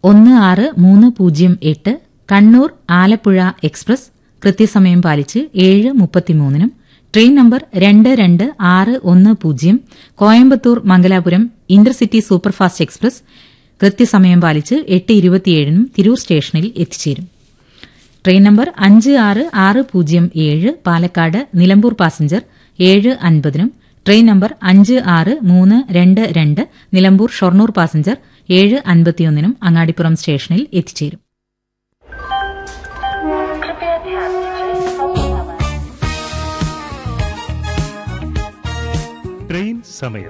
ഒന്ന് ആറ് മൂന്ന് പൂജ്യം എട്ട് കണ്ണൂർ ആലപ്പുഴ എക്സ്പ്രസ് കൃത്യസമയം പാലിച്ച് ഏഴ് മുപ്പത്തിമൂന്നിനും ട്രെയിൻ നമ്പർ രണ്ട് രണ്ട് ആറ് ഒന്ന് പൂജ്യം Coimbatore Mangalapuram intercity superfast express കൃത്യസമയം പാലിച്ച് എട്ട് ഇരുപത്തിയേഴിനും തിരൂർ സ്റ്റേഷനിൽ എത്തിച്ചേരും ട്രെയിൻ നമ്പർ അഞ്ച് ആറ് ആറ് പൂജ്യം ഏഴ് പാലക്കാട് നിലമ്പൂർ പാസഞ്ചർ ഏഴ് അൻപതിനും ട്രെയിൻ നമ്പർ അഞ്ച് ആറ് മൂന്ന് രണ്ട് രണ്ട് നിലമ്പൂർ ഷൊർണൂർ പാസഞ്ചർ ഏഴ് അൻപത്തിയൊന്നിനും അങ്ങാടിപ്പുറം സ്റ്റേഷനിൽ എത്തിച്ചേരും कृपया ध्यान दीजिए अब समय ട്രെയിൻ സമയം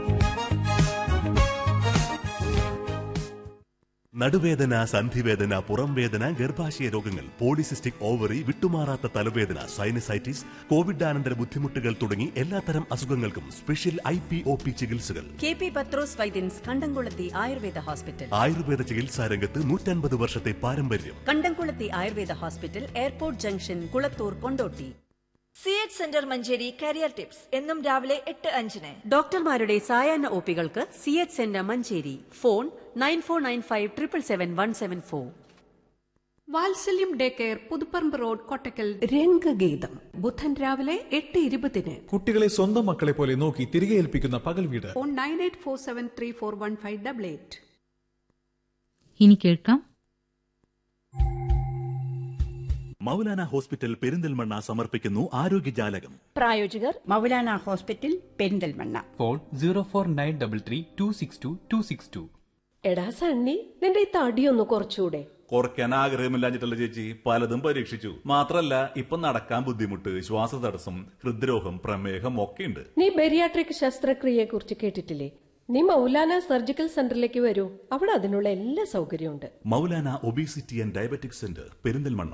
നടുവേദന സന്ധിവേദന പുറംവേദന ഗർഭാശയ രോഗങ്ങൾ പോളിസിസ്റ്റിക് ഓവറി വിട്ടുമാറാത്ത തലവേദന സൈനസൈറ്റിസ് കോവിഡാനന്തര ബുദ്ധിമുട്ടുകൾ തുടങ്ങി എല്ലാത്തരം അസുഖങ്ങൾക്കും special I P O P ചികിത്സകൾ കെ പി പത്രോസ് വൈദ്യൻസ് കണ്ടംകുളത്തി ആയുർവേദ ഹോസ്പിറ്റൽ ആയുർവേദ ചികിത്സാ രംഗത്ത് നൂറ്റൻപത് വർഷത്തെ പാരമ്പര്യം Kandamkulathi Ayurveda hospital airport junction Kulathur Kondotty C H centre Manjeri career tips എന്നും രാവിലെ എട്ട് അഞ്ചിന് ഡോക്ടർമാരുടെ സായാഹ്ന ഒപികൾക്ക് C H centre Manjeri phone nine four nine five triple seven one seven four Vatsalyam day care Puthuparamba road Kottakkal Rangageetham ബുധൻ രാവിലെ എട്ട് ഇരുപതിന് കുട്ടികളെ സ്വന്തം മക്കളെ പോലെ നോക്കി തിരികെ ഏൽപ്പിക്കുന്ന പകൽ വീട് phone nine eight four seven three four one five double eight ഇനി കേൾക്കാം മൗലാന ഹോസ്പിറ്റൽ പെരിന്തൽമണ്ണ സമർപ്പിക്കുന്നു ആരോഗ്യജാലകം പ്രായോജകർ Maulana hospital Perinthalmanna phone zero four nine double three two six two two six two എടാ സണ്ണി നിന്റെ ഈ തടിയൊന്ന് കുറച്ചുകൂടെ കുറയ്ക്കാൻ ആഗ്രഹമില്ലാഞ്ഞിട്ടല്ല ചേച്ചി പലതും പരീക്ഷിച്ചു മാത്രല്ല ഇപ്പൊ നടക്കാൻ ബുദ്ധിമുട്ട് ശ്വാസതടസ്സം ഹൃദ്രോഗം പ്രമേഹം ഒക്കെയുണ്ട് നീ ബെരിയാട്രിക് ശസ്ത്രക്രിയയെ കുറിച്ച് കേട്ടിട്ടില്ലേ നീ മൗലാന സർജിക്കൽ സെന്ററിലേക്ക് വരൂ അവിടെ അതിനുള്ള എല്ലാ സൗകര്യമുണ്ട് Maulana obesity and diabetic centre Perinthalmanna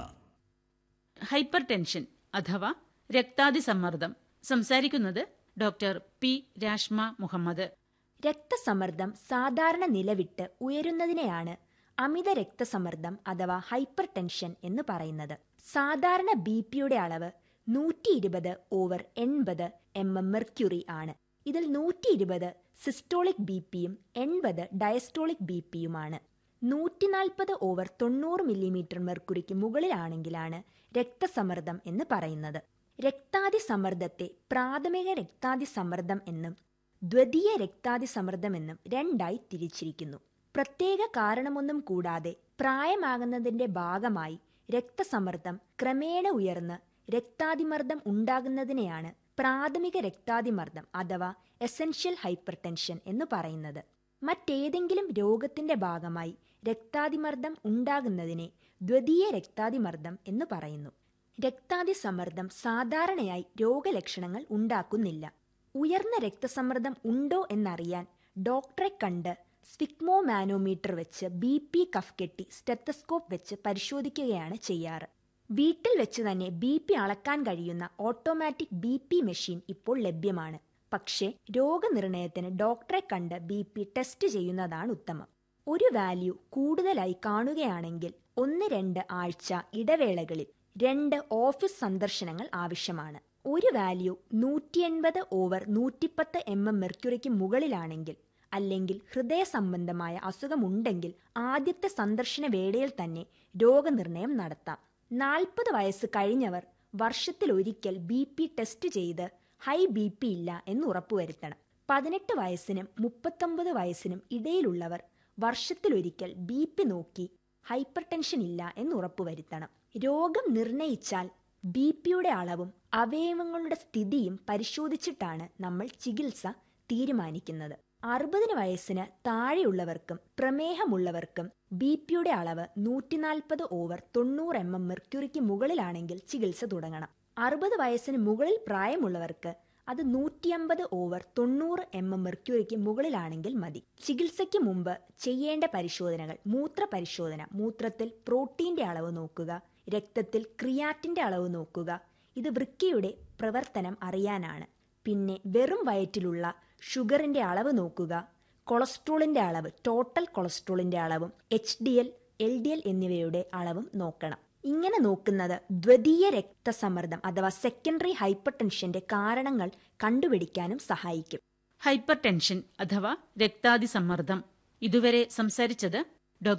hypertension അഥവാ രക്താതിസമ്മർദ്ദം സംസാരിക്കുന്നത് ഡോക്ടർ പി രാഷ്മ മുഹമ്മദ് രക്തസമ്മർദ്ദം സാധാരണ നിലവിട്ട് ഉയരുന്നതിനെയാണ് അമിത രക്തസമ്മർദ്ദം അഥവാ ഹൈപ്പർ ടെൻഷൻ എന്ന് പറയുന്നത് സാധാരണ ബി പിയുടെ അളവ് നൂറ്റി ഇരുപത് ഓവർ എൺപത് എം എം മെർക്യൂറി ആണ് ഇതിൽ നൂറ്റി ഇരുപത് സിസ്റ്റോളിക് ബി പിയും എൺപത് ഡയസ്റ്റോളിക് ബി പിയുമാണ് നൂറ്റി നാൽപ്പത് ഓവർ തൊണ്ണൂറ് മില്ലിമീറ്റർ മെർക്കുറിക്ക് മുകളിലാണെങ്കിലാണ് രക്തസമ്മർദ്ദം എന്ന് പറയുന്നത് രക്താതിസമ്മർദ്ദത്തെ പ്രാഥമിക രക്താതിസമ്മർദ്ദം എന്നും ദ്വിതീയ രക്താതിസമ്മർദ്ദമെന്നും രണ്ടായി തിരിച്ചിരിക്കുന്നു പ്രത്യേക കാരണമൊന്നും കൂടാതെ പ്രായമാകുന്നതിന്റെ ഭാഗമായി രക്തസമ്മർദ്ദം ക്രമേണ ഉയർന്ന് രക്താതിമർദ്ദം ഉണ്ടാകുന്നതിനെയാണ് പ്രാഥമിക രക്താതിമർദ്ദം അഥവാ എസൻഷ്യൽ ഹൈപ്പർ ടെൻഷൻ എന്ന് പറയുന്നത് മറ്റേതെങ്കിലും രോഗത്തിന്റെ ഭാഗമായി രക്താതിമർദ്ദം ഉണ്ടാകുന്നതിനെ ദ്വിതീയ രക്താതിമർദ്ദം എന്ന് പറയുന്നു രക്താതിസമ്മർദ്ദം സാധാരണയായി രോഗലക്ഷണങ്ങൾ ഉണ്ടാക്കുന്നില്ല ഉയർന്ന രക്തസമ്മർദ്ദം ഉണ്ടോ എന്നറിയാൻ ഡോക്ടറെ കണ്ട് സ്വിഗ്മോ മാനോമീറ്റർ വെച്ച് ബി പി കഫ് കെട്ടി സ്റ്റെത്തസ്കോപ്പ് വെച്ച് പരിശോധിക്കുകയാണ് ചെയ്യാറ് വീട്ടിൽ വെച്ച് തന്നെ ബി പി അളക്കാൻ കഴിയുന്ന ഓട്ടോമാറ്റിക് ബി പി മെഷീൻ ഇപ്പോൾ ലഭ്യമാണ് പക്ഷേ രോഗനിർണയത്തിന് ഡോക്ടറെ കണ്ട് ബി പി ടെസ്റ്റ് ചെയ്യുന്നതാണ് ഉത്തമം ഒരു വാല്യൂ കൂടുതലായി കാണുകയാണെങ്കിൽ ഒന്ന് രണ്ട് ആഴ്ച ഇടവേളകളിൽ രണ്ട് ഓഫീസ് സന്ദർശനങ്ങൾ ആവശ്യമാണ് ഒരു വാല്യൂ നൂറ്റി എൺപത് ഓവർ നൂറ്റിപ്പത്ത് എം എം മെർക്യുറിക്ക് മുകളിലാണെങ്കിൽ അല്ലെങ്കിൽ ഹൃദയ സംബന്ധമായ അസുഖമുണ്ടെങ്കിൽ ആദ്യത്തെ സന്ദർശന വേളയിൽ തന്നെ രോഗനിർണയം നടത്താം നാൽപ്പത് വയസ്സ് കഴിഞ്ഞവർ വർഷത്തിൽ ഒരിക്കൽ ബി പി ടെസ്റ്റ് ചെയ്ത് ഹൈ ബി പി ഇല്ല എന്ന് ഉറപ്പുവരുത്തണം പതിനെട്ട് വയസ്സിനും മുപ്പത്തൊമ്പത് വയസ്സിനും ഇടയിലുള്ളവർ വർഷത്തിലൊരിക്കൽ ബി പി നോക്കി ഹൈപ്പർ ടെൻഷൻ ഇല്ല എന്ന് ഉറപ്പുവരുത്തണം രോഗം നിർണയിച്ചാൽ ബി പിയുടെ അളവും അവയവങ്ങളുടെ സ്ഥിതിയും പരിശോധിച്ചിട്ടാണ് നമ്മൾ ചികിത്സ തീരുമാനിക്കുന്നത് അറുപതിന് വയസ്സിന് താഴെയുള്ളവർക്കും പ്രമേഹമുള്ളവർക്കും ബി പിയുടെ അളവ് നൂറ്റിനാൽപ്പത് ഓവർ തൊണ്ണൂറ് എം എം മെർക്യൂറിക്ക് മുകളിലാണെങ്കിൽ ചികിത്സ തുടങ്ങണം അറുപത് വയസ്സിന് മുകളിൽ പ്രായമുള്ളവർക്ക് അത് നൂറ്റിയമ്പത് ഓവർ തൊണ്ണൂറ് എം എം മെർക്യൂറിക്ക് മുകളിലാണെങ്കിൽ മതി ചികിത്സയ്ക്ക് മുമ്പ് ചെയ്യേണ്ട പരിശോധനകൾ മൂത്ര പരിശോധന മൂത്രത്തിൽ പ്രോട്ടീന്റെ അളവ് നോക്കുക രക്തത്തിൽ ക്രിയാറ്റിന്റെ അളവ് നോക്കുക ഇത് വൃക്കയുടെ പ്രവർത്തനം അറിയാനാണ് പിന്നെ വെറും വയറ്റിലുള്ള ഷുഗറിന്റെ അളവ് നോക്കുക കൊളസ്ട്രോളിന്റെ അളവ് ടോട്ടൽ കൊളസ്ട്രോളിന്റെ അളവും H D L L D L എന്നിവയുടെ അളവും നോക്കണം ഇങ്ങനെ നോക്കുന്നത് ദ്വിതീയ രക്തസമ്മർദ്ദം അഥവാ സെക്കൻഡറി ഹൈപ്പർ ടെൻഷന്റെ കാരണങ്ങൾ കണ്ടുപിടിക്കാനും സഹായിക്കും ഹൈപ്പർ ടെൻഷൻ അഥവാ രക്താതിസമ്മർദ്ദം ഇതുവരെ സംസാരിച്ചത്